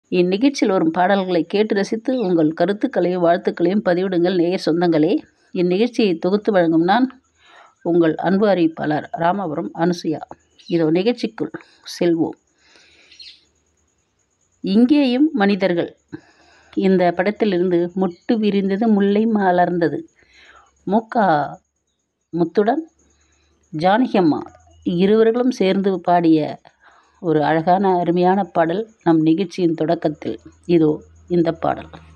இந்நிகழ்ச்சியில் வரும் பாடல்களை கேட்டு ரசித்து உங்கள் கருத்துக்களையும் வாழ்த்துக்களையும் பதிவிடுங்கள் நேயர் சொந்தங்களே இந்நிகழ்ச்சியை தொகுத்து வழங்கும் நான் உங்கள் அன்பு அறிவிப்பாளர் ராமபுரம் அனுசுயா இதோ நிகழ்ச்சிக்குள் செல்வோம் இங்கேயும் மனிதர்கள் இந்த படத்திலிருந்து முட்டு விரிந்தது முல்லை மலர்ந்தது மூக்கா முத்துடன் ஜானகியம்மா இருவர்களும் சேர்ந்து பாடிய ஒரு அழகான அருமையான பாடல் நம் நிகழ்ச்சியின் தொடக்கத்தில் இதோ இந்த பாடல்